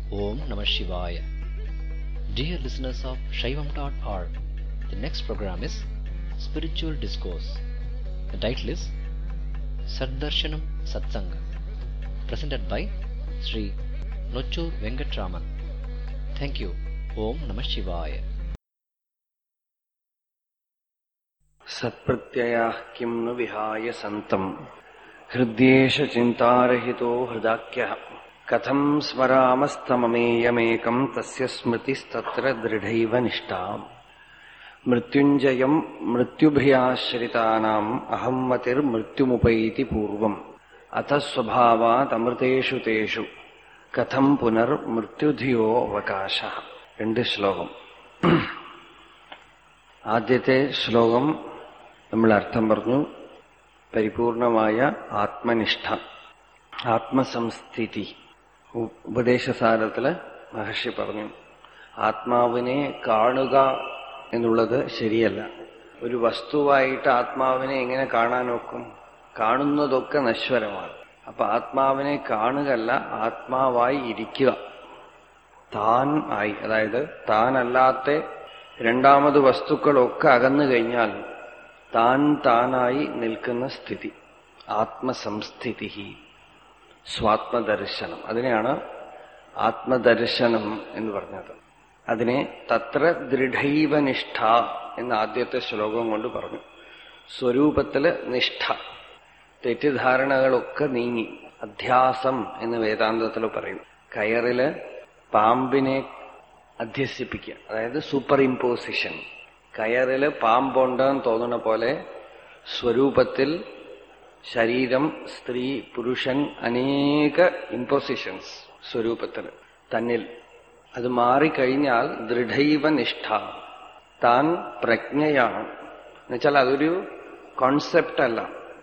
Om Namah Shivaya. Dear listeners of Shaivam.org, the next program is Spiritual Discourse. The title is Saddarshanam Satsanga, presented by Sri Nochur Venkatraman. Thank you. Om Namah Shivaya. सत्प्रत्ययाः किं नु विहाय सन्तम् हृद्येष चिन्तारहितो हृदाख्यः कथम् स्मरामस्तममेयमेकम् तस्य स्मृतिस्तत्र दृढैव निष्ठाम् मृत्युञ्जयम् मृत्युभ्याश्रितानाम् अहम् मतिर्मृत्युमुपैति पूर्वम् अतः स्वभावादमृतेषु तेषु कथम् പുനർമൃത്യുധിയോ അവകാശ രണ്ട് ശ്ലോകം ആദ്യത്തെ ശ്ലോകം നമ്മൾ അർത്ഥം പറഞ്ഞു പരിപൂർണമായ ആത്മനിഷ്ഠ ആത്മസംസ്ഥിതി ഉ- ഉപദേശസാരത്തില് മഹർഷി പറഞ്ഞു ആത്മാവിനെ കാണുക എന്നുള്ളത് ശരിയല്ല ഒരു വസ്തുവായിട്ട് ആത്മാവിനെ എങ്ങനെ കാണാൻ ഒക്കും കാണുന്നതൊക്കെ നശ്വരമാണ് അപ്പൊ ആത്മാവിനെ കാണുകയല്ല ആത്മാവായി ഇരിക്കുക താൻ ആയി അതായത് താനല്ലാത്ത രണ്ടാമത് വസ്തുക്കളൊക്കെ അകന്നു കഴിഞ്ഞാൽ താൻ താനായി നിൽക്കുന്ന സ്ഥിതി ആത്മസംസ്ഥിതി സ്വാത്മദർശനം അതിനെയാണ് ആത്മദർശനം എന്ന് പറഞ്ഞത് അതിനെ തത്ര ദൃഢൈവ നിഷ്ഠ എന്ന ആദ്യത്തെ ശ്ലോകം കൊണ്ട് പറഞ്ഞു സ്വരൂപത്തില് നിഷ്ഠ തെറ്റിദ്ധാരണകളൊക്കെ നീങ്ങി അധ്യാസം എന്ന് വേദാന്തത്തിൽ പറയും കയറില് പാമ്പിനെ അധ്യസിപ്പിക്കുക അതായത് സൂപ്പർ ഇമ്പോസിഷൻ കയറില് പാമ്പുണ്ടെന്ന് തോന്നുന്ന പോലെ സ്വരൂപത്തിൽ ശരീരം സ്ത്രീ പുരുഷൻ അനേക ഇമ്പോസിഷൻസ് സ്വരൂപത്തിൽ തന്നിൽ അത് മാറിക്കഴിഞ്ഞാൽ ദൃഢൈവ നിഷ്ഠ താൻ പ്രജ്ഞയാണ് എന്നുവെച്ചാൽ അതൊരു കോൺസെപ്റ്റ് അല്ല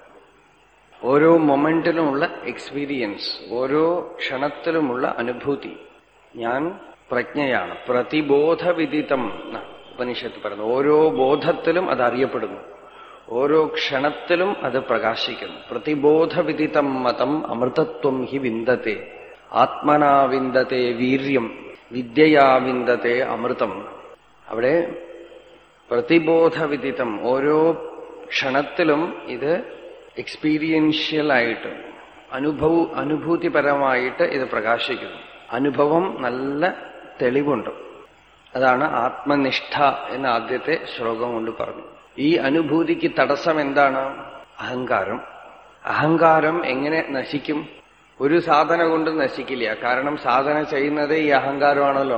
ഓരോ മൊമെന്റിലുമുള്ള എക്സ്പീരിയൻസ് ഓരോ ക്ഷണത്തിലുമുള്ള അനുഭൂതി ഞാൻ പ്രജ്ഞയാണ് പ്രതിബോധവിദിതം എന്നാണ് ഉപനിഷത്ത് പറയുന്നത് ഓരോ ബോധത്തിലും അത് അറിയപ്പെടുന്നു ഓരോ ക്ഷണത്തിലും അത് പ്രകാശിക്കുന്നു പ്രതിബോധവിദിതം മതം അമൃതത്വം ഹി വിന്ദത്തെ ആത്മനാ വിന്ദത്തെ വീര്യം വിദ്യയാ വിന്ദത്തെ അമൃതം അവിടെ പ്രതിബോധവിദിതം ഓരോ ക്ഷണത്തിലും ഇത് എക്സ്പീരിയൻഷ്യൽ ആയിട്ട് അനുഭവ അനുഭൂതിപരമായിട്ട് ഇത് പ്രകാശിക്കുന്നു അനുഭവം നല്ല തെളിവുണ്ട് അതാണ് ആത്മനിഷ്ഠ എന്ന ആദ്യത്തെ ശ്ലോകം കൊണ്ട് പറഞ്ഞു ഈ അനുഭൂതിക്ക് തടസ്സം എന്താണ് അഹങ്കാരം അഹങ്കാരം എങ്ങനെ നശിക്കും ഒരു സാധന കൊണ്ട് നശിക്കില്ല കാരണം സാധന ചെയ്യുന്നത് ഈ അഹങ്കാരമാണല്ലോ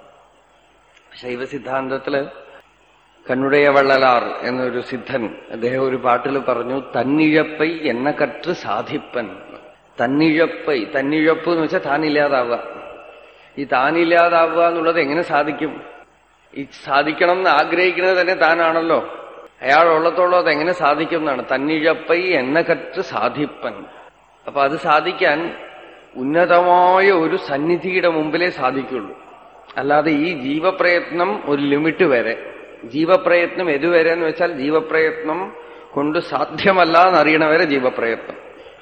ശൈവ സിദ്ധാന്തത്തില് കണ്ണുടയ വള്ളലാർ എന്നൊരു സിദ്ധൻ അദ്ദേഹം ഒരു പാട്ടിൽ പറഞ്ഞു തന്നിഴപ്പൈ എന്ന കറ്റ് സാധിപ്പൻ തന്നിഴപ്പൈ തന്നിഴപ്പ് എന്ന് വെച്ചാൽ താനില്ലാതാവുക ഈ താനില്ലാതാവുക എന്നുള്ളത് എങ്ങനെ സാധിക്കും ഈ സാധിക്കണം എന്ന് ആഗ്രഹിക്കുന്നത് തന്നെ താനാണല്ലോ അയാൾ ഉള്ളത്തോളം അത് എങ്ങനെ സാധിക്കും എന്നാണ് തന്നിഴപ്പൈ എന്ന കറ്റ് സാധിപ്പൻ അപ്പൊ അത് സാധിക്കാൻ ഉന്നതമായ ഒരു സന്നിധിയുടെ മുമ്പിലേ സാധിക്കുള്ളൂ അല്ലാതെ ഈ ജീവപ്രയത്നം ഒരു ലിമിറ്റ് വരെ ജീവപ്രയത്നം എതുവരെ എന്ന് വെച്ചാൽ ജീവപ്രയത്നം കൊണ്ട് സാധ്യമല്ല എന്നറിയണവരെ ജീവപ്രയത്നം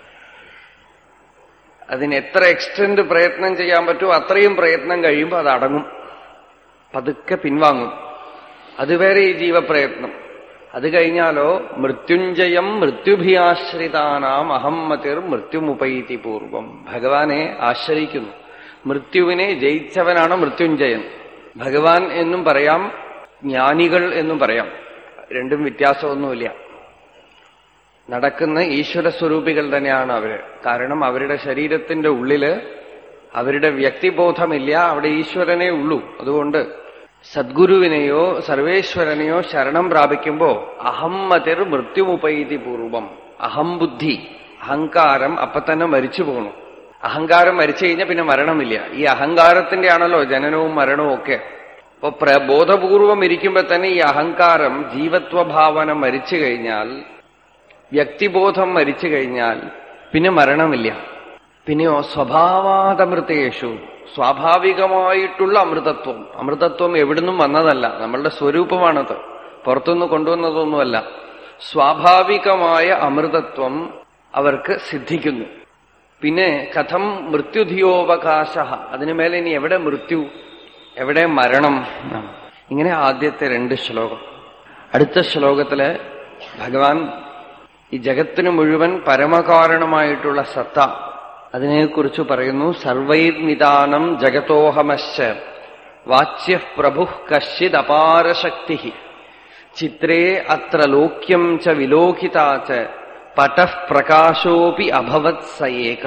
അതിന് എത്ര എക്സ്റ്റെൻഡ് പ്രയത്നം ചെയ്യാൻ പറ്റുമോ അത്രയും പ്രയത്നം കഴിയുമ്പോൾ അത് അടങ്ങും പതുക്കെ പിൻവാങ്ങും അതുവരെ ഈ ജീവപ്രയത്നം അത് കഴിഞ്ഞാലോ മൃത്യുഞ്ജയം മൃത്യുഭിയാശ്രിതാനാം അഹമ്മതിർ മൃത്യുമുപൈതി പൂർവം ഭഗവാനെ ആശ്രയിക്കുന്നു മൃത്യുവിനെ ജയിച്ചവനാണ് മൃത്യുഞ്ജയൻ ഭഗവാൻ എന്നും പറയാം ജ്ഞാനികൾ എന്നും പറയാം രണ്ടും വ്യത്യാസമൊന്നുമില്ല നടക്കുന്ന ഈശ്വര സ്വരൂപികൾ തന്നെയാണ് അവര് കാരണം അവരുടെ ശരീരത്തിന്റെ ഉള്ളില് അവരുടെ വ്യക്തിബോധമില്ല അവിടെ ഈശ്വരനേ ഉള്ളൂ അതുകൊണ്ട് സദ്ഗുരുവിനെയോ സർവേശ്വരനെയോ ശരണം പ്രാപിക്കുമ്പോ അഹമ്മതിർ മൃത്യുമുപൈതി പൂർവം അഹം ബുദ്ധി അഹങ്കാരം അപ്പൊ തന്നെ മരിച്ചു പോകണം അഹങ്കാരം മരിച്ചു കഴിഞ്ഞാൽ പിന്നെ മരണമില്ല ഈ അഹങ്കാരത്തിന്റെ ആണല്ലോ ജനനവും മരണവും ഒക്കെ അപ്പൊ പ്ര- ബോധപൂർവം ഇരിക്കുമ്പോ തന്നെ ഈ അഹങ്കാരം ജീവത്വഭാവന മരിച്ചു കഴിഞ്ഞാൽ വ്യക്തിബോധം മരിച്ചു കഴിഞ്ഞാൽ പിന്നെ മരണമില്ല പിന്നെയോ സ്വഭാവാതമൃതേഷു സ്വാഭാവികമായിട്ടുള്ള അമൃതത്വം അമൃതത്വം എവിടുന്നും വന്നതല്ല നമ്മളുടെ സ്വരൂപമാണത് പുറത്തുനിന്ന് കൊണ്ടുവന്നതൊന്നുമല്ല സ്വാഭാവികമായ അമൃതത്വം അവർക്ക് സിദ്ധിക്കുന്നു പിന്നെ കഥം മൃത്യുധിയോവകാശ അതിനു മേലെ ഇനി എവിടെ മൃത്യു എവിടെ മരണം ഇങ്ങനെ ആദ്യത്തെ രണ്ട് ശ്ലോകം അടുത്ത ശ്ലോകത്തില് ഭഗവാൻ ഈ ജഗത്തിന് മുഴുവൻ പരമകാരണമായിട്ടുള്ള സത്ത അതിനെക്കുറിച്ച് പറയുന്നു സർവൈർനിദാനം ജഗതോഹമശ്ച വാച്യ പ്രഭു കശ്ചിത് അപാരശക്തി ചിത്രേ അത്ര ലോക്യം ച വിലോകിതാ ച പടഃ പ്രകാശോപി അഭവത് സ ഏക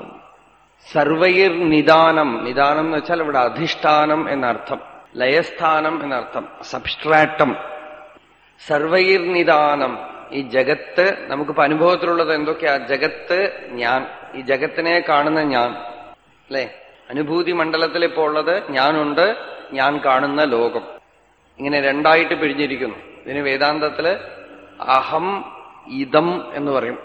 സർവൈർ നിദാനം നിദാനം എന്ന് വെച്ചാൽ ഇവിടെ അധിഷ്ഠാനം എന്നർത്ഥം ലയസ്ഥാനം എന്നർത്ഥം സബ്സ്ട്രാറ്റം സർവൈർ നിദാനം ഈ ജഗത്ത് നമുക്കിപ്പോ അനുഭവത്തിലുള്ളത് എന്തൊക്കെയാ ജഗത്ത് ഞാൻ ഈ ജഗത്തിനെ കാണുന്ന ഞാൻ അല്ലെ അനുഭൂതി മണ്ഡലത്തിൽ ഇപ്പോൾ ഉള്ളത് ഞാനുണ്ട് ഞാൻ കാണുന്ന ലോകം ഇങ്ങനെ രണ്ടായിട്ട് പിരിഞ്ഞിരിക്കുന്നു ഇതിന് വേദാന്തത്തില് അഹം ഇതം എന്ന് പറയും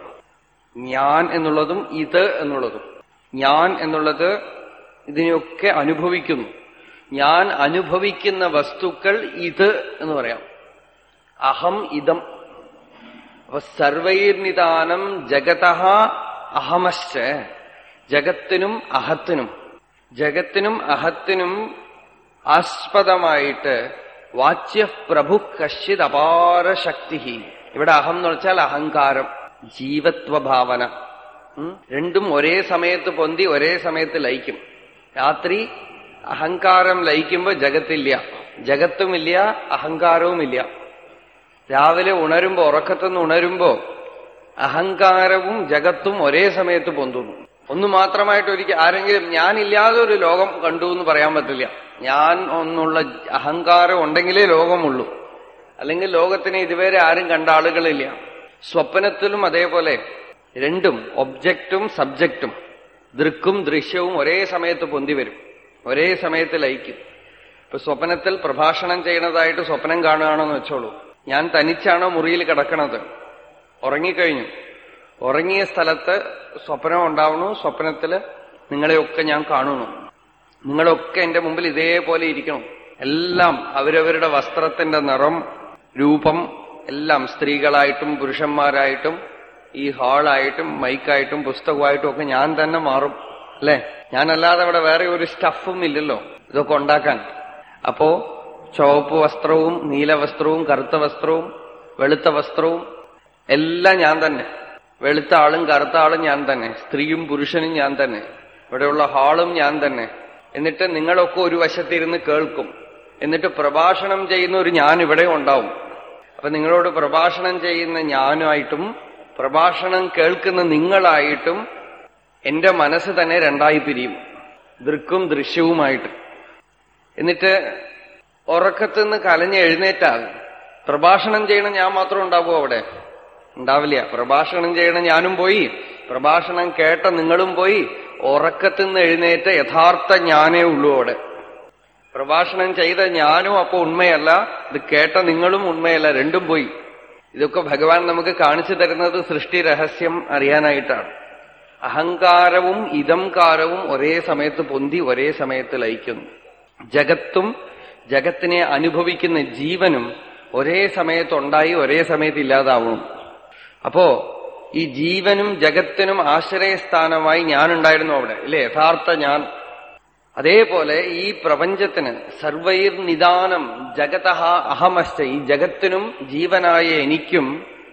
ഞാൻ എന്നുള്ളതും ഇത് എന്നുള്ളതും ഞാൻ എന്നുള്ളത് ഇതിനെയൊക്കെ അനുഭവിക്കുന്നു ഞാൻ അനുഭവിക്കുന്ന വസ്തുക്കൾ ഇത് എന്ന് പറയാം അഹം ഇതം അപ്പൊ സർവൈർനിദാനം ജഗത അഹമശ്ച ജഗത്തിനും അഹത്തിനും ജഗത്തിനും അഹത്തിനും ആസ്പദമായിട്ട് വാച്യ പ്രഭു കശ്ചിത് അപാര ശക്തി ഇവിടെ അഹം എന്ന് വെച്ചാൽ അഹങ്കാരം ജീവത്വഭാവന ഉം? രണ്ടും ഒരേ സമയത്ത് പൊന്തി ഒരേ സമയത്ത് ലയിക്കും രാത്രി അഹങ്കാരം ലയിക്കുമ്പോ ജഗത്തില്ല ജഗത്തുമില്ല അഹങ്കാരവുമില്ല രാവിലെ ഉണരുമ്പോ ഉറക്കത്തുനിന്ന് ഉണരുമ്പോ അഹങ്കാരവും ജഗത്തും ഒരേ സമയത്ത് പൊന്തുന്നു ഒന്ന് മാത്രമായിട്ട് ഒരിക്കൽ ആരെങ്കിലും ഞാനില്ലാതെ ഒരു ലോകം കണ്ടു എന്ന് പറയാൻ പറ്റില്ല ഞാൻ ഒന്നുള്ള അഹങ്കാരം ഉണ്ടെങ്കിലേ ലോകമുള്ളൂ അല്ലെങ്കിൽ ലോകത്തിനെ ഇതുവരെ ആരും കണ്ട ആളുകളില്ല സ്വപ്നത്തിലും അതേപോലെ രണ്ടും ഒബ്ജക്റ്റും സബ്ജക്റ്റും ദൃക്കും ദൃശ്യവും ഒരേ സമയത്ത് പൊന്തി വരും ഒരേ സമയത്ത് ലയിക്കും ഇപ്പൊ സ്വപ്നത്തിൽ പ്രഭാഷണം ചെയ്യുന്നതായിട്ട് സ്വപ്നം കാണുകയാണെന്ന് വെച്ചോളൂ ഞാൻ തനിച്ചാണോ മുറിയിൽ കിടക്കണത് ഉറങ്ങിക്കഴിഞ്ഞു ഉറങ്ങിയ സ്ഥലത്ത് സ്വപ്നം ഉണ്ടാവണു സ്വപ്നത്തില് നിങ്ങളെയൊക്കെ ഞാൻ കാണുന്നു നിങ്ങളൊക്കെ എന്റെ മുമ്പിൽ ഇതേപോലെ ഇരിക്കണം എല്ലാം അവരവരുടെ വസ്ത്രത്തിന്റെ നിറം രൂപം എല്ലാം സ്ത്രീകളായിട്ടും പുരുഷന്മാരായിട്ടും ഈ ഹാളായിട്ടും മൈക്കായിട്ടും പുസ്തകമായിട്ടും ഒക്കെ ഞാൻ തന്നെ മാറും അല്ലെ ഞാനല്ലാതെ അവിടെ വേറെ ഒരു സ്റ്റഫും ഇല്ലല്ലോ ഇതൊക്കെ ഉണ്ടാക്കാൻ അപ്പോ ചുവപ്പ് വസ്ത്രവും നീല വസ്ത്രവും കറുത്ത വസ്ത്രവും വെളുത്ത വസ്ത്രവും എല്ലാം ഞാൻ തന്നെ വെളുത്ത ആളും കറുത്ത ആളും ഞാൻ തന്നെ സ്ത്രീയും പുരുഷനും ഞാൻ തന്നെ ഇവിടെയുള്ള ഹാളും ഞാൻ തന്നെ എന്നിട്ട് നിങ്ങളൊക്കെ ഒരു വശത്തിരുന്ന് കേൾക്കും എന്നിട്ട് പ്രഭാഷണം ചെയ്യുന്ന ഒരു ഞാൻ ഇവിടെ ഉണ്ടാവും അപ്പൊ നിങ്ങളോട് പ്രഭാഷണം ചെയ്യുന്ന ഞാനുമായിട്ടും പ്രഭാഷണം കേൾക്കുന്ന നിങ്ങളായിട്ടും എന്റെ മനസ്സ് തന്നെ രണ്ടായി പിരിയും ദൃക്കും ദൃശ്യവുമായിട്ട് എന്നിട്ട് ഉറക്കത്തുനിന്ന് കലഞ്ഞ് എഴുന്നേറ്റാകും പ്രഭാഷണം ചെയ്യണ ഞാൻ മാത്രം ഉണ്ടാവുമോ അവിടെ ഉണ്ടാവില്ല പ്രഭാഷണം ചെയ്യണ ഞാനും പോയി പ്രഭാഷണം കേട്ട നിങ്ങളും പോയി ഉറക്കത്തുനിന്ന് എഴുന്നേറ്റ യഥാർത്ഥ ഞാനേ ഉള്ളൂ അവിടെ പ്രഭാഷണം ചെയ്ത ഞാനും അപ്പൊ ഉണ്മയല്ല ഇത് കേട്ട നിങ്ങളും ഉണ്മയല്ല രണ്ടും പോയി ഇതൊക്കെ ഭഗവാൻ നമുക്ക് കാണിച്ചു തരുന്നത് സൃഷ്ടി രഹസ്യം അറിയാനായിട്ടാണ് അഹങ്കാരവും ഇതംകാരവും ഒരേ സമയത്ത് പൊന്തി ഒരേ സമയത്ത് ലയിക്കുന്നു ജഗത്തും ജഗത്തിനെ അനുഭവിക്കുന്ന ജീവനും ഒരേ സമയത്തുണ്ടായി ഒരേ സമയത്ത് ഇല്ലാതാവും അപ്പോ ഈ ജീവനും ജഗത്തിനും ആശ്രയസ്ഥാനമായി ഞാനുണ്ടായിരുന്നു അവിടെ ഇല്ലേ യഥാർത്ഥ ഞാൻ അതേപോലെ ഈ പ്രപഞ്ചത്തിന് സർവൈർ നിദാനം ജഗത അഹമശ്ച ഈ ജഗത്തിനും ജീവനായ എനിക്കും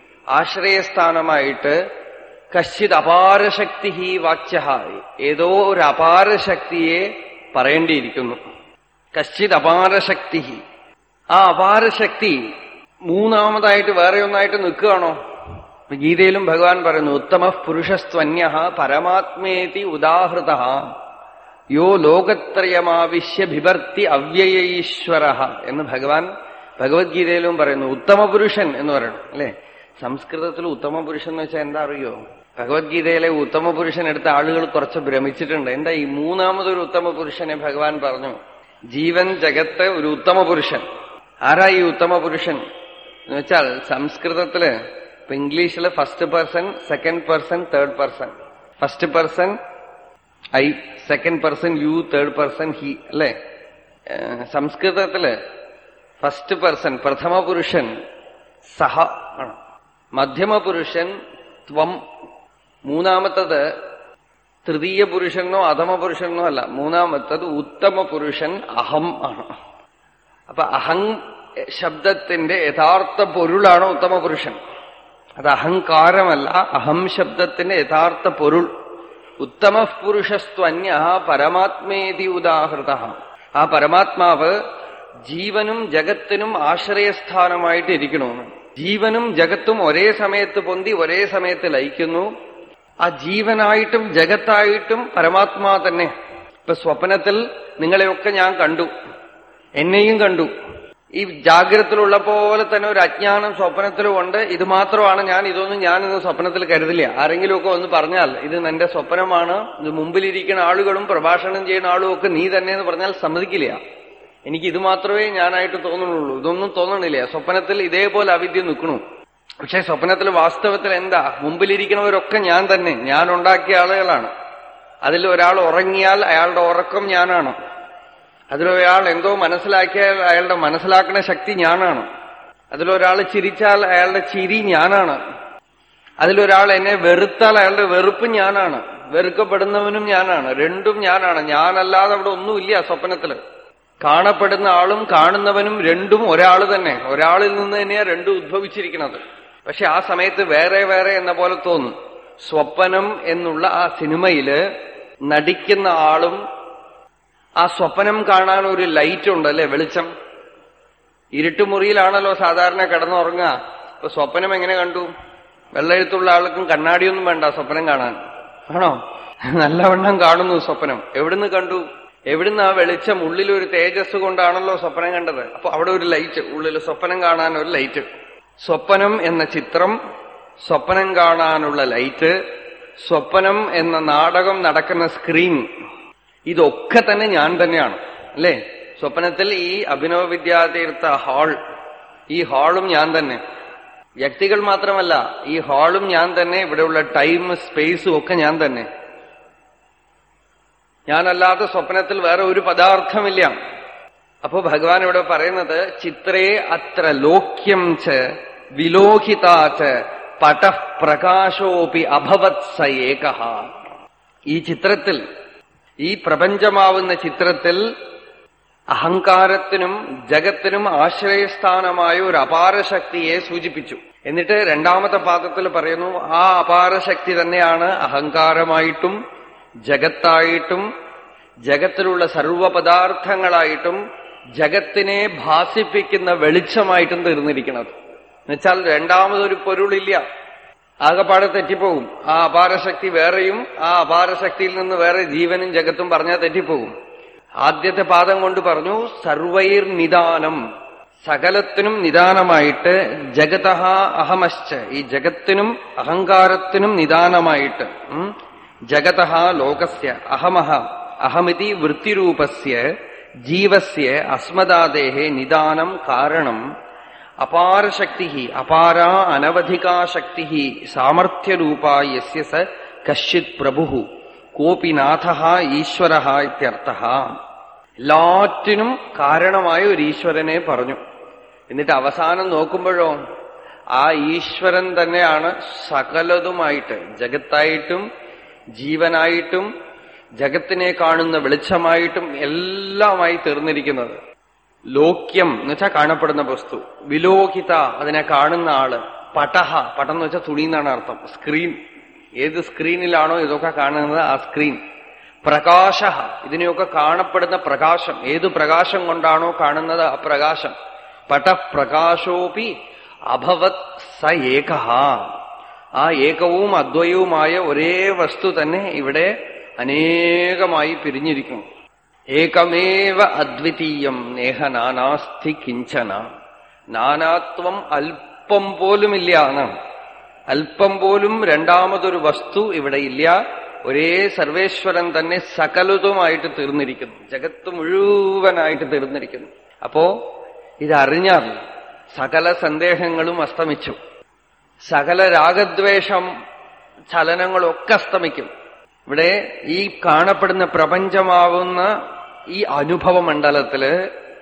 ആശ്രയസ്ഥാനമായിട്ട് കശ്ചിത് അപാരശക്തി വാച്യ ഏതോ ഒരു അപാരശക്തിയെ പറയേണ്ടിയിരിക്കുന്നു കശ്ചിത് അപാരശക്തി ആ അപാരശക്തി മൂന്നാമതായിട്ട് വേറെ ഒന്നായിട്ട് നിൽക്കുകയാണോ ഗീതയിലും ഭഗവാൻ പറയുന്നു ഉത്തമ പുരുഷസ്ത്വന്യ പരമാത്മേതി ഉദാഹൃത യോ ലോകത്രയമാവിശ്യ ബിഭർത്തി അവ്യയ ഈശ്വര എന്ന് ഭഗവാൻ ഭഗവത്ഗീതയിലും പറയുന്നു ഉത്തമ പുരുഷൻ എന്ന് പറയണം അല്ലെ സംസ്കൃതത്തിൽ ഉത്തമ പുരുഷൻ എന്ന് വെച്ചാൽ എന്താ അറിയോ ഭഗവത്ഗീതയിലെ ഉത്തമ പുരുഷൻ എടുത്ത ആളുകൾ കുറച്ച് ഭ്രമിച്ചിട്ടുണ്ട് എന്താ ഈ മൂന്നാമതൊരു ഉത്തമ പുരുഷനെ ഭഗവാൻ പറഞ്ഞു ജീവൻ ജഗത്ത് ഒരു ഉത്തമ പുരുഷൻ ആരാ ഈ ഉത്തമ പുരുഷൻ എന്ന് വെച്ചാൽ സംസ്കൃതത്തില് ഇപ്പൊ ഇംഗ്ലീഷില് first person second person third person first person I second person you third person he അല്ലെ ഏഹ് സംസ്കൃതത്തില് ഫസ്റ്റ് പേഴ്സൺ പ്രഥമ പുരുഷൻ സഹ ആണ് മധ്യമ പുരുഷൻ ത്വം മൂന്നാമത്തത് തൃതീയ പുരുഷനോ അധമ പുരുഷനോ അല്ല മൂന്നാമത്തത് ഉത്തമ പുരുഷൻ അഹം ആണ് അപ്പൊ അഹം ശബ്ദത്തിന്റെ യഥാർത്ഥ പൊരുളാണ് ഉത്തമ പുരുഷൻ അത് അഹങ്കാരമല്ല അഹം ശബ്ദത്തിന്റെ യഥാർത്ഥ പൊരുൾ ഉത്തമ പുരുഷസ്ത്വന്യ പരമാത്മേതി ഉദാഹൃത ആ പരമാത്മാവ് ജീവനും ജഗത്തിനും ആശ്രയസ്ഥാനമായിട്ട് ഇരിക്കണമെന്ന് ജീവനും ജഗത്തും ഒരേ സമയത്ത് പൊന്തി ഒരേ സമയത്ത് ലയിക്കുന്നു ആ ജീവനായിട്ടും ജഗത്തായിട്ടും പരമാത്മാ തന്നെ ഇപ്പൊ സ്വപ്നത്തിൽ നിങ്ങളെയൊക്കെ ഞാൻ കണ്ടു എന്നെയും കണ്ടു ഈ ജാഗ്രതത്തിലുള്ള പോലെ തന്നെ ഒരു അജ്ഞാനം സ്വപ്നത്തിലും ഉണ്ട് ഇത് മാത്രമാണ് ഞാൻ ഇതൊന്നും ഞാൻ ഇന്ന് സ്വപ്നത്തിൽ കരുതില്ല ആരെങ്കിലുമൊക്കെ ഒന്ന് പറഞ്ഞാൽ ഇത് എന്റെ സ്വപ്നമാണ് ഇത് മുമ്പിലിരിക്കുന്ന ആളുകളും പ്രഭാഷണം ചെയ്യുന്ന ആളും ഒക്കെ നീ തന്നെ എന്ന് പറഞ്ഞാൽ സമ്മതിക്കില്ല എനിക്ക് ഇത് മാത്രമേ ഞാനായിട്ട് തോന്നുന്നുള്ളൂ ഇതൊന്നും തോന്നണില്ല സ്വപ്നത്തിൽ ഇതേപോലെ അവിദ്യ നിൽക്കണു പക്ഷെ സ്വപ്നത്തിൽ വാസ്തവത്തിൽ എന്താ മുമ്പിലിരിക്കുന്നവരൊക്കെ ഞാൻ തന്നെ ഞാൻ ഉണ്ടാക്കിയ ആളുകളാണ് അതിൽ ഒരാൾ ഉറങ്ങിയാൽ അയാളുടെ ഉറക്കം ഞാനാണ് അതിലൊരാൾ എന്തോ മനസ്സിലാക്കിയാൽ അയാളുടെ മനസ്സിലാക്കുന്ന ശക്തി ഞാനാണ് അതിലൊരാൾ ചിരിച്ചാൽ അയാളുടെ ചിരി ഞാനാണ് അതിലൊരാൾ എന്നെ വെറുത്താൽ അയാളുടെ വെറുപ്പ് ഞാനാണ് വെറുക്കപ്പെടുന്നവനും ഞാനാണ് രണ്ടും ഞാനാണ് ഞാനല്ലാതെ അവിടെ ഒന്നുമില്ല സ്വപ്നത്തില് കാണപ്പെടുന്ന ആളും കാണുന്നവനും രണ്ടും ഒരാൾ തന്നെ ഒരാളിൽ നിന്ന് തന്നെയാ രണ്ടും ഉദ്ഭവിച്ചിരിക്കുന്നത് പക്ഷെ ആ സമയത്ത് വേറെ വേറെ എന്ന പോലെ തോന്നും സ്വപ്നം എന്നുള്ള ആ സിനിമയില് നടിക്കുന്ന ആളും ആ സ്വപ്നം കാണാൻ ഒരു ലൈറ്റ് ഉണ്ട് അല്ലെ വെളിച്ചം ഇരുട്ടുമുറിയിലാണല്ലോ സാധാരണ കിടന്നുറങ്ങുക ഇപ്പൊ സ്വപ്നം എങ്ങനെ കണ്ടു വെള്ളെഴുത്തുള്ള ആൾക്കും കണ്ണാടിയൊന്നും വേണ്ട സ്വപ്നം കാണാൻ ആണോ നല്ലവണ്ണം കാണുന്നു സ്വപ്നം എവിടുന്ന് കണ്ടു എവിടുന്ന് ആ വെളിച്ചം ഉള്ളിൽ ഒരു തേജസ് കൊണ്ടാണല്ലോ സ്വപ്നം കണ്ടത് അപ്പൊ അവിടെ ഒരു ലൈറ്റ് ഉള്ളിൽ സ്വപ്നം കാണാൻ ഒരു ലൈറ്റ് സ്വപ്നം എന്ന ചിത്രം സ്വപ്നം കാണാനുള്ള ലൈറ്റ് സ്വപ്നം എന്ന നാടകം നടക്കുന്ന സ്ക്രീൻ ഇതൊക്കെ തന്നെ ഞാൻ തന്നെയാണ് അല്ലേ സ്വപ്നത്തിൽ ഈ അഭിനവ വിദ്യാതീർത്ഥ ഹാൾ ഈ ഹാളും ഞാൻ തന്നെ വ്യക്തികൾ മാത്രമല്ല ഈ ഹാളും ഞാൻ തന്നെ ഇവിടെയുള്ള ടൈം സ്പേസും ഒക്കെ ഞാൻ തന്നെ ഞാനല്ലാതെ സ്വപ്നത്തിൽ വേറെ ഒരു പദാർത്ഥമില്ല അപ്പോ ഭഗവാൻ ഇവിടെ പറയുന്നത് ചിത്രേ അത്ര ലോക്യം ച വിലോഹിതാച്ച പടഃപ്രകാശോപി അഭവത് സ ഏക ഈ ചിത്രത്തിൽ ഈ പ്രപഞ്ചമാവുന്ന ചിത്രത്തിൽ അഹങ്കാരത്തിനും ജഗത്തിനും ആശ്രയസ്ഥാനമായ ഒരു അപാരശക്തിയെ സൂചിപ്പിച്ചു എന്നിട്ട് രണ്ടാമത്തെ പാദത്തിൽ പറയുന്നു ആ അപാരശക്തി തന്നെയാണ് അഹങ്കാരമായിട്ടും ജഗത്തായിട്ടും ജഗത്തിലുള്ള സർവപദാർത്ഥങ്ങളായിട്ടും ജഗത്തിനെ ഭാസിപ്പിക്കുന്ന വെളിച്ചമായിട്ടും തീർന്നിരിക്കുന്നത് എന്നുവെച്ചാൽ രണ്ടാമതൊരു പൊരുളില്ല ആകെപ്പാടെ തെറ്റിപ്പോകും ആ അപാരശക്തി വേറെയും ആ അപാരശക്തിയിൽ നിന്ന് വേറെ ജീവനും ജഗത്തും പറഞ്ഞാൽ തെറ്റിപ്പോകും ആദ്യത്തെ പാദം കൊണ്ട് പറഞ്ഞു സർവൈർ നിദാനം സകലത്തിനും നിദാനമായിട്ട് ജഗത അഹമശ്ച ഈ ജഗത്തിനും അഹങ്കാരത്തിനും നിദാനമായിട്ട് ജഗത ലോകസ്യ അഹമഹ അഹമിതി വൃത്തിരൂപസ്യ ജീവസ്യ അസ്മദാദേഹേ നിദാനം കാരണം അപാരശക്തി അപാരാ അനവധികാ ശക്തി സാമർഥ്യരൂപാ യസ്യ സ കശ്ചിത് പ്രഭു കോപി നാഥ ഈശ്വര ഇത്യർത്ഥ എല്ലാറ്റിനും കാരണമായ ഒരു ഈശ്വരനെ പറഞ്ഞു എന്നിട്ട് അവസാനം നോക്കുമ്പോഴോ ആ ഈശ്വരൻ തന്നെയാണ് സകലതുമായിട്ട് ജഗത്തായിട്ടും ജീവനായിട്ടും ജഗത്തിനെ കാണുന്ന വെളിച്ചമായിട്ടും എല്ലാമായി തീർന്നിരിക്കുന്നത് ലോക്യം എന്ന് വെച്ചാൽ കാണപ്പെടുന്ന വസ്തു വിലോകിത അതിനെ കാണുന്ന ആള് പടഹ പടം എന്ന് വെച്ചാൽ തുണി എന്നാണ് അർത്ഥം സ്ക്രീൻ ഏത് സ്ക്രീനിലാണോ ഇതൊക്കെ കാണുന്നത് ആ സ്ക്രീൻ പ്രകാശ ഇതിനെയൊക്കെ കാണപ്പെടുന്ന പ്രകാശം ഏത് പ്രകാശം കൊണ്ടാണോ കാണുന്നത് ആ പ്രകാശം പടപ്രകാശോപി അഭവത് സ ഏക ആ ഏകവും അദ്വയവുമായ ഒരേ വസ്തു തന്നെ ഇവിടെ അനേകമായി പിരിഞ്ഞിരിക്കുന്നു ഏകമേവ അദ്വിതീയം നേഹ നാനാസ്ഥി കിഞ്ചന നാനാത്വം അല്പം പോലുമില്ല എന്നാണ് അല്പം പോലും രണ്ടാമതൊരു വസ്തു ഇവിടെ ഇല്ല ഒരേ സർവേശ്വരൻ തന്നെ സകലതുമായിട്ട് തീർന്നിരിക്കുന്നു ജഗത്ത് മുഴുവനായിട്ട് തീർന്നിരിക്കുന്നു അപ്പോ ഇതറിഞ്ഞാൽ സകല സന്ദേഹങ്ങളും അസ്തമിച്ചു സകല രാഗദ്വേഷം ചലനങ്ങളൊക്കെ അസ്തമിക്കും ഇവിടെ ഈ കാണപ്പെടുന്ന പ്രപഞ്ചമാവുന്ന ഈ അനുഭവ മണ്ഡലത്തില്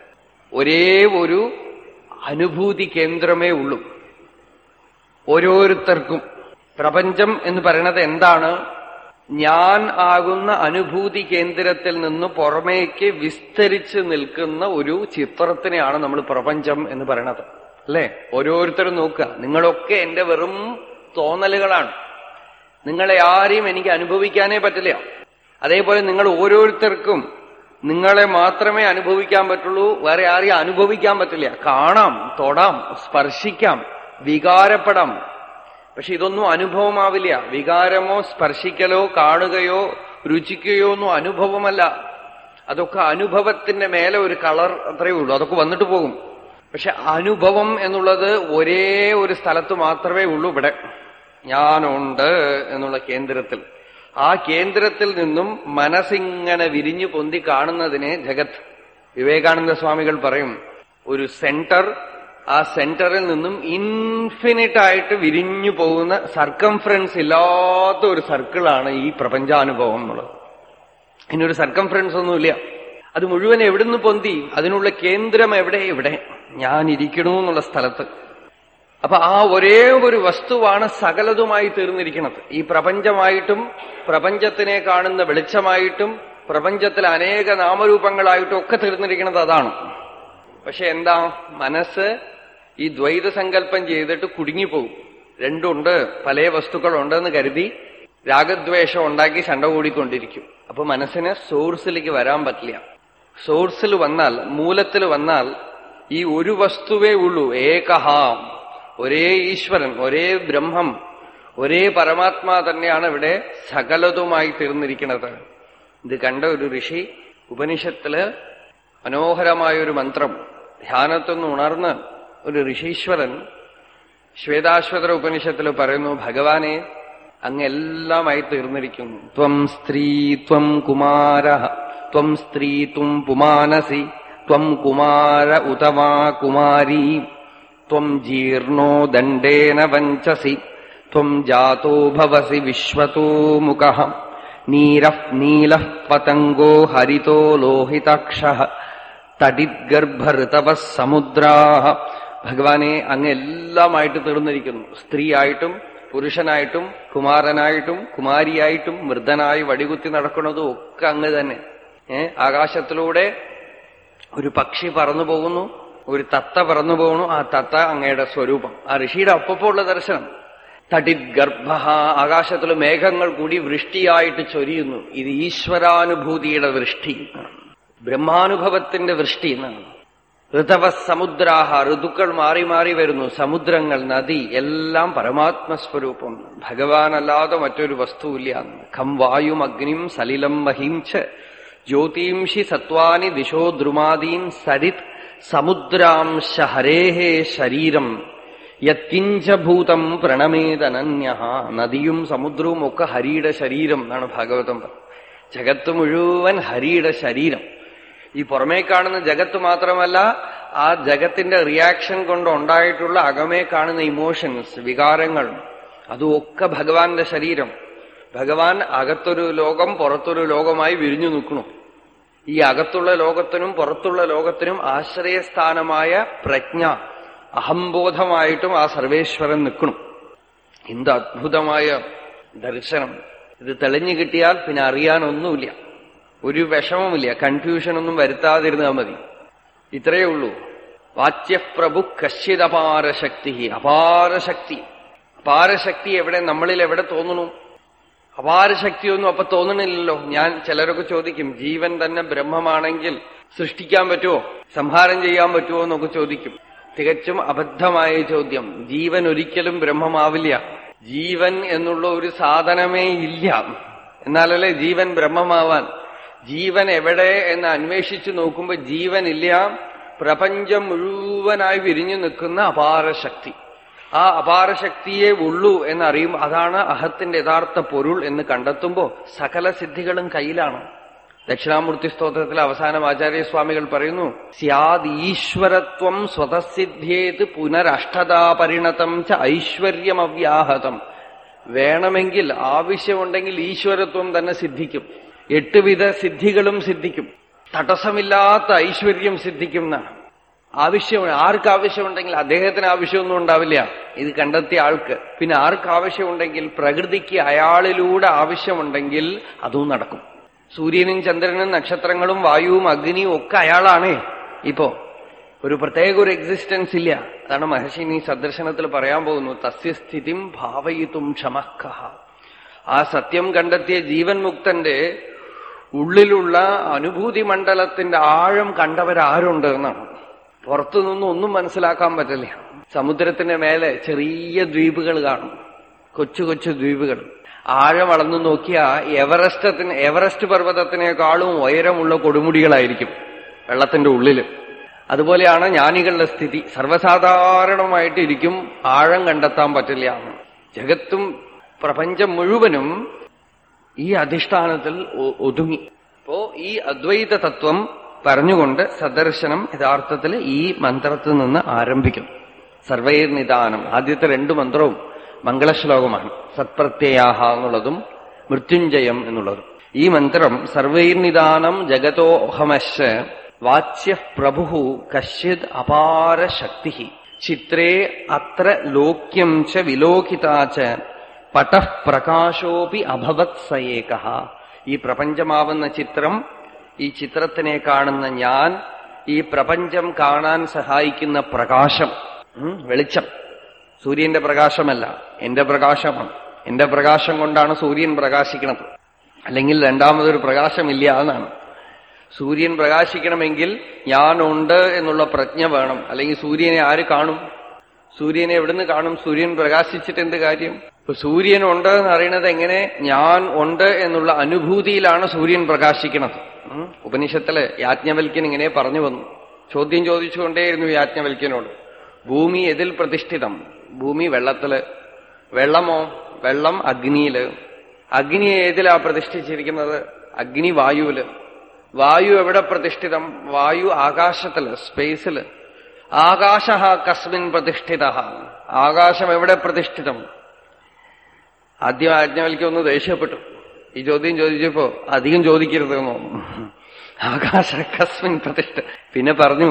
ഒരേ ഒരു അനുഭൂതി കേന്ദ്രമേ ഉള്ളൂ ഓരോരുത്തർക്കും പ്രപഞ്ചം എന്ന് പറയുന്നത് എന്താണ് ഞാൻ ആകുന്ന അനുഭൂതി കേന്ദ്രത്തിൽ നിന്ന് പുറമേക്ക് വിസ്തരിച്ച് നിൽക്കുന്ന ഒരു ചിത്രത്തിനെയാണ് നമ്മൾ പ്രപഞ്ചം എന്ന് പറയണത് അല്ലെ ഓരോരുത്തരും നോക്കുക നിങ്ങളൊക്കെ എന്റെ വെറും തോന്നലുകളാണ് നിങ്ങളെ ആരെയും എനിക്ക് അനുഭവിക്കാനേ പറ്റില്ല അതേപോലെ നിങ്ങൾ ഓരോരുത്തർക്കും നിങ്ങളെ മാത്രമേ അനുഭവിക്കാൻ പറ്റുള്ളൂ വേറെ ആരെയും അനുഭവിക്കാൻ പറ്റില്ല കാണാം തൊടാം സ്പർശിക്കാം വികാരപ്പെടാം പക്ഷെ ഇതൊന്നും അനുഭവമാവില്ല വികാരമോ സ്പർശിക്കലോ കാണുകയോ രുചിക്കുകയോ ഒന്നും അനുഭവമല്ല അതൊക്കെ അനുഭവത്തിന്റെ മേലെ ഒരു കളർ അത്രയേ ഉള്ളൂ അതൊക്കെ വന്നിട്ട് പോകും പക്ഷെ അനുഭവം എന്നുള്ളത് ഒരേ ഒരു സ്ഥലത്ത് മാത്രമേ ഉള്ളൂ ഇവിടെ ഞാനുണ്ട് എന്നുള്ള കേന്ദ്രത്തിൽ ആ കേന്ദ്രത്തിൽ നിന്നും മനസ്സിങ്ങനെ വിരിഞ്ഞു പൊന്തി കാണുന്നതിനെ ജഗത് വിവേകാനന്ദ സ്വാമികൾ പറയും ഒരു സെന്റർ ആ സെന്ററിൽ നിന്നും ഇൻഫിനിറ്റ് ആയിട്ട് വിരിഞ്ഞു പോകുന്ന സർക്കംഫറൻസ് ഇല്ലാത്ത ഒരു സർക്കിളാണ് ഈ പ്രപഞ്ചാനുഭവം എന്നുള്ളത് ഇതിനൊരു സർക്കംഫറൻസ് ഒന്നുമില്ല അത് മുഴുവൻ എവിടുന്ന് പൊന്തി അതിനുള്ള കേന്ദ്രം എവിടെ ഇവിടെ ഞാൻ ഇരിക്കണു എന്നുള്ള സ്ഥലത്ത് അപ്പൊ ആ ഒരേ ഒരു വസ്തുവാണ് സകലതുമായി തീർന്നിരിക്കുന്നത് ഈ പ്രപഞ്ചമായിട്ടും പ്രപഞ്ചത്തിനെ കാണുന്ന വെളിച്ചമായിട്ടും പ്രപഞ്ചത്തിൽ അനേക നാമരൂപങ്ങളായിട്ടും ഒക്കെ തീർന്നിരിക്കുന്നത് അതാണ് പക്ഷെ എന്താ മനസ്സ് ഈ ദ്വൈത സങ്കല്പം ചെയ്തിട്ട് കുടുങ്ങിപ്പോകും രണ്ടുണ്ട് പല വസ്തുക്കളുണ്ടെന്ന് കരുതി രാഗദ്വേഷം ഉണ്ടാക്കി ശണ്ട കൂടിക്കൊണ്ടിരിക്കും അപ്പൊ മനസ്സിന് സോഴ്സിലേക്ക് വരാൻ പറ്റില്ല സോഴ്സിൽ വന്നാൽ മൂലത്തിൽ വന്നാൽ ഈ ഒരു വസ്തുവേ ഉള്ളൂ ഏകഹാം ഒരേ ഈശ്വരൻ ഒരേ ബ്രഹ്മം ഒരേ പരമാത്മാ തന്നെയാണ് ഇവിടെ സകലതുമായി തീർന്നിരിക്കുന്നത് ഇത് കണ്ട ഒരു ഋഷി ഉപനിഷത്തില് മനോഹരമായൊരു മന്ത്രം ധ്യാനത്തൊന്ന് ഉണർന്ന് ഒരു ഋഷീശ്വരൻ ശ്വേതാശ്വതര ഉപനിഷത്തിൽ പറയുന്നു ഭഗവാനെ അങ്ങ് എല്ലാമായി തീർന്നിരിക്കുന്നു ത്വം സ്ത്രീ ത്വം കുമാര ത്വം സ്ത്രീ ത്വം പുമാനസി ത്വം കുമാര ഉതവാ കുമാരീ ത്വം ജീർണോ ദണ്ഡേന വഞ്ചസി ത്വം ജാതോ ഭവസി വിശ്വതോ മുഖ നീരഃ നീലഃ പതംഗോ ഹരിതോ ലോഹിതാക്ഷ തടിദ്ഗർഭഋതവ സമുദ്രാ ഭഗവാനെ അങ്ങ് എല്ലാമായിട്ട് തീർന്നിരിക്കുന്നു സ്ത്രീയായിട്ടും പുരുഷനായിട്ടും കുമാരനായിട്ടും കുമാരിയായിട്ടും മൃദനായി വടികുത്തി നടക്കുന്നതും ഒക്കെ അങ്ങ് തന്നെ ഏ ആകാശത്തിലൂടെ ഒരു പക്ഷി പറന്നു പോകുന്നു ഒരു തത്ത പറന്നു പോകുന്നു ആ തത്ത അങ്ങയുടെ സ്വരൂപം ആ ഋഷിയുടെ ഒപ്പമുള്ള ദർശനം തടിത് ഗർഭ ആകാശത്തിൽ മേഘങ്ങൾ കൂടി വൃഷ്ടിയായിട്ട് ചൊരിയുന്നു ഇത് ഈശ്വരാനുഭൂതിയുടെ വൃഷ്ടി ബ്രഹ്മാനുഭവത്തിന്റെ വൃഷ്ടി എന്നാണ് ഋതവ സമുദ്രാഹ ഋതുക്കൾ മാറി മാറി വരുന്നു സമുദ്രങ്ങൾ നദി എല്ലാം പരമാത്മസ്വരൂപം ഭഗവാനല്ലാതെ മറ്റൊരു വസ്തുവില്ല ഖം വായും അഗ്നിം സലിലം മഹീംച ജ്യോതിംഷി സത്വാനി ദിശോ ദ്രുമാദീൻ സരിത് സമുദ്രാംശ ഹരേഹേ ശരീരം യത്കിഞ്ചഭൂതം പ്രണമേതനന്യ നദിയും സമുദ്രവും ഒക്കെ ഹരിയുടെ ശരീരം എന്നാണ് ഭാഗവതം ജഗത്ത് മുഴുവൻ ഹരിയുടെ ശരീരം ഈ പുറമേ കാണുന്ന ജഗത്ത് മാത്രമല്ല ആ ജഗത്തിന്റെ റിയാക്ഷൻ കൊണ്ട് ഉണ്ടായിട്ടുള്ള അകമേ കാണുന്ന ഇമോഷൻസ് വികാരങ്ങൾ അതുമൊക്കെ ഭഗവാന്റെ ശരീരം ഭഗവാൻ അകത്തൊരു ലോകം പുറത്തൊരു ലോകമായി വിരിഞ്ഞു നിൽക്കുന്നു ഈ അകത്തുള്ള ലോകത്തിനും പുറത്തുള്ള ലോകത്തിനും ആശ്രയസ്ഥാനമായ പ്രജ്ഞ അഹംബോധമായിട്ടും ആ സർവേശ്വരൻ നിൽക്കണം എന്ത് അദ്ഭുതമായ ദർശനം ഇത് തെളിഞ്ഞു കിട്ടിയാൽ പിന്നെ അറിയാനൊന്നുമില്ല ഒരു വിഷമമില്ല കൺഫ്യൂഷനൊന്നും വരുത്താതിരുന്നാൽ മതി ഇത്രയേ ഉള്ളൂ വാച്യപ്രഭു കശ്ചിതപാരശക്തി അപാരശക്തി അപാരശക്തി എവിടെ നമ്മളിൽ എവിടെ തോന്നുന്നു അപാരശക്തിയൊന്നും അപ്പൊ തോന്നണില്ലല്ലോ ഞാൻ ചിലരൊക്കെ ചോദിക്കും ജീവൻ തന്നെ ബ്രഹ്മമാണെങ്കിൽ സൃഷ്ടിക്കാൻ പറ്റുമോ സംഹാരം ചെയ്യാൻ പറ്റുമോ എന്നൊക്കെ ചോദിക്കും തികച്ചും അബദ്ധമായ ചോദ്യം ജീവൻ ഒരിക്കലും ബ്രഹ്മമാവില്ല ജീവൻ എന്നുള്ള ഒരു സാധനമേ ഇല്ല എന്നാലല്ലേ ജീവൻ ബ്രഹ്മമാവാൻ ജീവൻ എവിടെ എന്ന് അന്വേഷിച്ചു നോക്കുമ്പോ ജീവനില്ല പ്രപഞ്ചം മുഴുവനായി വിരിഞ്ഞു നിൽക്കുന്ന അപാരശക്തി ആ അപാരശക്തിയെ ഉള്ളൂ എന്നറിയും അതാണ് അഹത്തിന്റെ യഥാർത്ഥ പൊരുൾ എന്ന് കണ്ടെത്തുമ്പോ സകല സിദ്ധികളും കയ്യിലാണ് ദക്ഷിണാമൂർത്തി സ്തോത്രത്തിൽ അവസാനം ആചാര്യസ്വാമികൾ പറയുന്നു സ്യാദ് ഈശ്വരത്വം സ്വതസിദ്ധ്യേത് പുനരഷ്ടതാ പരിണതം ച ഐശ്വര്യമവ്യാഹതം വേണമെങ്കിൽ ആവശ്യമുണ്ടെങ്കിൽ ഈശ്വരത്വം തന്നെ സിദ്ധിക്കും എട്ടുവിധ സിദ്ധികളും സിദ്ധിക്കും തടസ്സമില്ലാത്ത ഐശ്വര്യം സിദ്ധിക്കും എന്നാണ് ആവശ്യം ആർക്ക് ആവശ്യമുണ്ടെങ്കിൽ അദ്ദേഹത്തിന് ആവശ്യമൊന്നും ഉണ്ടാവില്ല ഇത് കണ്ടെത്തിയ ആൾക്ക് പിന്നെ ആർക്ക് ആവശ്യമുണ്ടെങ്കിൽ പ്രകൃതിക്ക് അയാളിലൂടെ ആവശ്യമുണ്ടെങ്കിൽ അതും നടക്കും സൂര്യനും ചന്ദ്രനും നക്ഷത്രങ്ങളും വായുവും അഗ്നിയും ഒക്കെ അയാളാണേ ഇപ്പോ ഒരു പ്രത്യേക ഒരു എക്സിസ്റ്റൻസ് ഇല്ല അതാണ് മഹർഷി ഈ സദർശനത്തിൽ പറയാൻ പോകുന്നു തസ്യസ്ഥിതിം ഭാവയിത്തും ക്ഷമഃ ആ സത്യം കണ്ടെത്തിയ ജീവൻ മുക്തന്റെ ഉള്ളിലുള്ള അനുഭൂതി മണ്ഡലത്തിന്റെ ആഴം കണ്ടവരാരുണ്ട് എന്നാണ് പുറത്തുനിന്നും ഒന്നും മനസ്സിലാക്കാൻ പറ്റില്ല സമുദ്രത്തിന്റെ മേലെ ചെറിയ ദ്വീപുകൾ കാണും കൊച്ചു കൊച്ചു ദ്വീപുകൾ ആഴം അളന്നു നോക്കിയ എവറസ്റ്റത്തിന് എവറസ്റ്റ് പർവ്വതത്തിനേക്കാളും ഉയരമുള്ള കൊടുമുടികളായിരിക്കും വെള്ളത്തിന്റെ ഉള്ളില് അതുപോലെയാണ് ജ്ഞാനികളുടെ സ്ഥിതി സർവ്വസാധാരണമായിട്ട് ഇരിക്കും ആഴം കണ്ടെത്താൻ പറ്റില്ല ജഗത്തും പ്രപഞ്ചം മുഴുവനും ഈ അധിഷ്ഠാനത്തിൽ ഒ- ഒതുങ്ങി അപ്പോ ഈ അദ്വൈത തത്വം പറഞ്ഞുകൊണ്ട് സദർശനം യഥാർത്ഥത്തിൽ ഈ മന്ത്രത്തിൽ നിന്ന് ആരംഭിക്കും സർവൈർനിദാനം ആദ്യത്തെ രണ്ടു മന്ത്രവും മംഗളശ്ലോകമാണ് സത്പ്രത്യയാഹ എന്നുള്ളതും മൃത്യുഞ്ജയം എന്നുള്ളതും ഈ മന്ത്രം സർവൈർനിദാനം ജഗതോഹമശ വാച്യ പ്രഭു കശ്ചിത് അപാര ശക്തി ചിത്രേ അത്ര ലോക്യം ച വിലോകിതാച പടഃ പ്രകാശോപി അഭവത് സയേക ഈ പ്രപഞ്ചമാവുന്ന ചിത്രം ഈ ചിത്രത്തിനെ കാണുന്ന ഞാൻ ഈ പ്രപഞ്ചം കാണാൻ സഹായിക്കുന്ന പ്രകാശം ഉം, വെളിച്ചം സൂര്യന്റെ പ്രകാശമല്ല എന്റെ പ്രകാശമാണ് എന്റെ പ്രകാശം കൊണ്ടാണ് സൂര്യൻ പ്രകാശിക്കുന്നത് അല്ലെങ്കിൽ രണ്ടാമതൊരു പ്രകാശമില്ല എന്നാണ് സൂര്യൻ പ്രകാശിക്കണമെങ്കിൽ ഞാനുണ്ട് എന്നുള്ള പ്രജ്ഞ വേണം അല്ലെങ്കിൽ സൂര്യനെ ആര് കാണും സൂര്യനെ എവിടുന്ന് കാണും സൂര്യൻ പ്രകാശിച്ചിട്ട് എന്ത് കാര്യം ഇപ്പൊ സൂര്യൻ ഉണ്ട് എന്ന് അറിയണത് എങ്ങനെ ഞാൻ ഉണ്ട് എന്നുള്ള അനുഭൂതിയിലാണ് സൂര്യൻ പ്രകാശിക്കുന്നത് ഉം. ഉപനിഷത്തില് യാജ്ഞവൽക്യൻ ഇങ്ങനെ പറഞ്ഞു വന്നു ചോദ്യം ചോദിച്ചുകൊണ്ടേയിരുന്നു യാജ്ഞവൽക്യനോട് ഭൂമി എതിൽ പ്രതിഷ്ഠിതം ഭൂമി വെള്ളത്തില് വെള്ളമോ വെള്ളം അഗ്നിയില് അഗ്നി ഏതിലാ പ്രതിഷ്ഠിച്ചിരിക്കുന്നത് അഗ്നി വായുവില് വായു എവിടെ പ്രതിഷ്ഠിതം വായു ആകാശത്തില് സ്പേസില് ആകാശ കസ്മിൻ പ്രതിഷ്ഠിത ആകാശം എവിടെ പ്രതിഷ്ഠിതം ആദ്യം ആജ്ഞവൽക്കം ഒന്ന് ദേഷ്യപ്പെട്ടു ഈ ചോദ്യം ചോദിച്ചപ്പോ അധികം ചോദിക്കരുതെന്നോ ആകാശ കസ്മിൻ പ്രതിഷ്ഠ പിന്നെ പറഞ്ഞു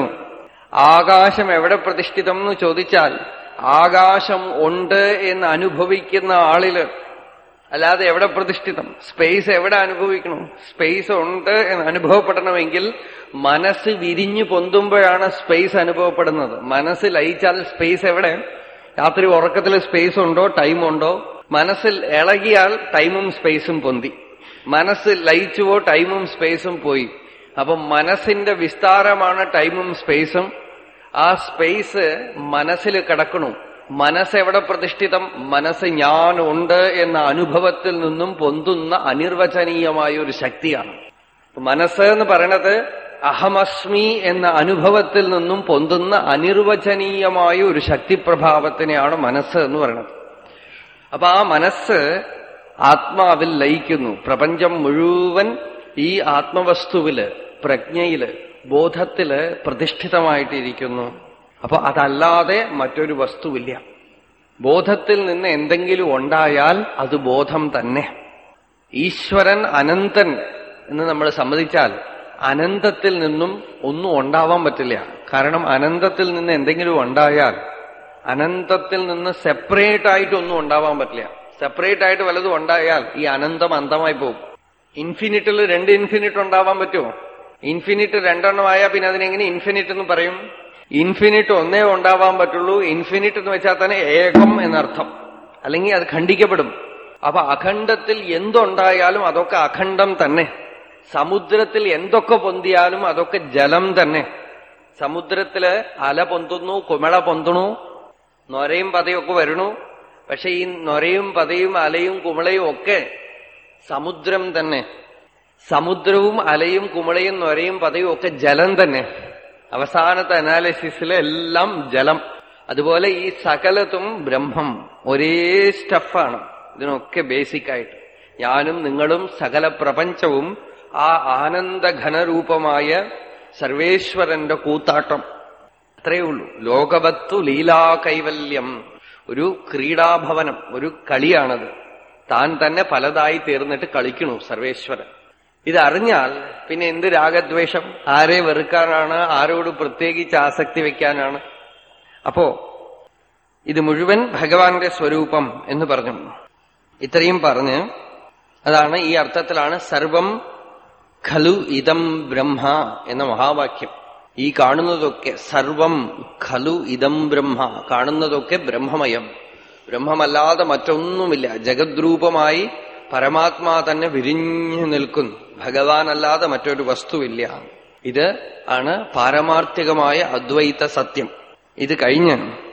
ആകാശം എവിടെ പ്രതിഷ്ഠിതം എന്ന് ചോദിച്ചാൽ ആകാശം ഉണ്ട് എന്ന് അനുഭവിക്കുന്ന ആളില് അല്ലാതെ എവിടെ പ്രതിഷ്ഠിതം സ്പേസ് എവിടെ അനുഭവിക്കണം സ്പേസ് ഉണ്ട് എന്ന് അനുഭവപ്പെടണമെങ്കിൽ മനസ്സ് വിരിഞ്ഞു പൊന്തുമ്പോഴാണ് സ്പേസ് അനുഭവപ്പെടുന്നത് മനസ്സ് ലയിച്ചാൽ സ്പേസ് എവിടെ രാത്രി ഉറക്കത്തിൽ സ്പേസ് ഉണ്ടോ ടൈം ഉണ്ടോ മനസ്സിൽ ഇളകിയാൽ ടൈമും സ്പേസും പൊന്തി മനസ്സ് ലയിച്ചുവോ ടൈമും സ്പേസും പോയി അപ്പൊ മനസ്സിന്റെ വിസ്താരമാണ് ടൈമും സ്പേസും ആ സ്പേസ് മനസ്സിൽ കിടക്കണു മനസ്സെവിടെ പ്രതിഷ്ഠിതം മനസ്സ് ഞാനുണ്ട് എന്ന അനുഭവത്തിൽ നിന്നും പൊന്തുന്ന അനിർവചനീയമായ ഒരു ശക്തിയാണ് മനസ്സ് എന്ന് പറയണത് അഹമസ്മി എന്ന അനുഭവത്തിൽ നിന്നും പൊന്തുന്ന അനിർവചനീയമായ ഒരു ശക്തിപ്രഭാവത്തിനെയാണ് മനസ്സ് എന്ന് പറയുന്നത് അപ്പൊ ആ മനസ്സ് ആത്മാവിൽ ലയിക്കുന്നു പ്രപഞ്ചം മുഴുവൻ ഈ ആത്മവസ്തുവില് പ്രജ്ഞയില് ബോധത്തില് പ്രതിഷ്ഠിതമായിട്ടിരിക്കുന്നു അപ്പൊ അതല്ലാതെ മറ്റൊരു വസ്തുവില്ല ബോധത്തിൽ നിന്ന് എന്തെങ്കിലും ഉണ്ടായാൽ അത് ബോധം തന്നെ ഈശ്വരൻ അനന്തൻ എന്ന് നമ്മൾ സമ്മതിച്ചാൽ അനന്തത്തിൽ നിന്നും ഒന്നും ഉണ്ടാവാൻ പറ്റില്ല കാരണം അനന്തത്തിൽ നിന്ന് എന്തെങ്കിലും ഉണ്ടായാൽ അനന്തത്തിൽ നിന്ന് സെപ്പറേറ്റ് ആയിട്ട് ഒന്നും ഉണ്ടാവാൻ പറ്റില്ല സെപ്പറേറ്റ് ആയിട്ട് വല്ലതും ഉണ്ടായാൽ ഈ അനന്തം അന്തമായി പോകും ഇൻഫിനിറ്റിൽ രണ്ട് ഇൻഫിനിറ്റ് ഉണ്ടാവാൻ പറ്റുമോ ഇൻഫിനിറ്റ് രണ്ടെണ്ണമായാൽ പിന്നെ അതിനെങ്ങനെ ഇൻഫിനിറ്റ് എന്ന് പറയും ഇൻഫിനിറ്റ് ഒന്നേ ഉണ്ടാവാൻ പറ്റുള്ളൂ ഇൻഫിനിറ്റ് എന്ന് വെച്ചാൽ തന്നെ ഏകം എന്നർത്ഥം അല്ലെങ്കിൽ അത് ഖണ്ഡിക്കപ്പെടും അപ്പൊ അഖണ്ഡത്തിൽ എന്തുണ്ടായാലും അതൊക്കെ അഖണ്ഡം തന്നെ സമുദ്രത്തിൽ എന്തൊക്കെ പൊന്തിയാലും അതൊക്കെ ജലം തന്നെ സമുദ്രത്തില് അല പൊന്തുന്നു കുമിള പൊന്തുന്നു നൊരയും പതയൊക്കെ വരണു പക്ഷെ ഈ നൊരയും പതയും അലയും കുമിളയും ഒക്കെ സമുദ്രം തന്നെ സമുദ്രവും അലയും കുമിളയും നൊരയും പതയും ഒക്കെ ജലം തന്നെ അവസാനത്തെ അനാലിസിസിൽ എല്ലാം ജലം അതുപോലെ ഈ സകലത്തും ബ്രഹ്മം ഒരേ സ്റ്റഫാണ് ഇതിനൊക്കെ ബേസിക് ആയിട്ട് ഞാനും നിങ്ങളും സകല പ്രപഞ്ചവും ആ ആനന്ദഘനരൂപമായ സർവേശ്വരന്റെ കൂത്താട്ടം അത്രയേ ഉള്ളൂ ലോകവത്തു ലീലാ കൈവല്യം ഒരു ക്രീഡാഭവനം ഒരു കളിയാണത് താൻ തന്നെ പലതായി തീർന്നിട്ട് കളിക്കണു സർവേശ്വരൻ ഇതറിഞ്ഞാൽ പിന്നെ എന്ത് രാഗദ്വേഷം ആരെ വെറുക്കാനാണ് ആരോട് പ്രത്യേകിച്ച് ആസക്തി വെക്കാനാണ് അപ്പോ ഇത് മുഴുവൻ ഭഗവാന്റെ സ്വരൂപം എന്ന് പറഞ്ഞു ഇത്രയും പറഞ്ഞ് അതാണ് ഈ അർത്ഥത്തിലാണ് സർവം ഖലു ഇതം ബ്രഹ്മ എന്ന മഹാവാക്യം ഈ കാണുന്നതൊക്കെ സർവം ഖലു ഇതം ബ്രഹ്മ കാണുന്നതൊക്കെ ബ്രഹ്മമയം ബ്രഹ്മമല്ലാതെ മറ്റൊന്നുമില്ല ജഗദ്രൂപമായി പരമാത്മാ തന്നെ വിരിഞ്ഞു നിൽക്കുന്നു ഭഗവാനല്ലാതെ മറ്റൊരു വസ്തുവില്ല ഇത് ആണ് പാരമാർത്ഥികമായ അദ്വൈത സത്യം ഇത് കഴിഞ്ഞ്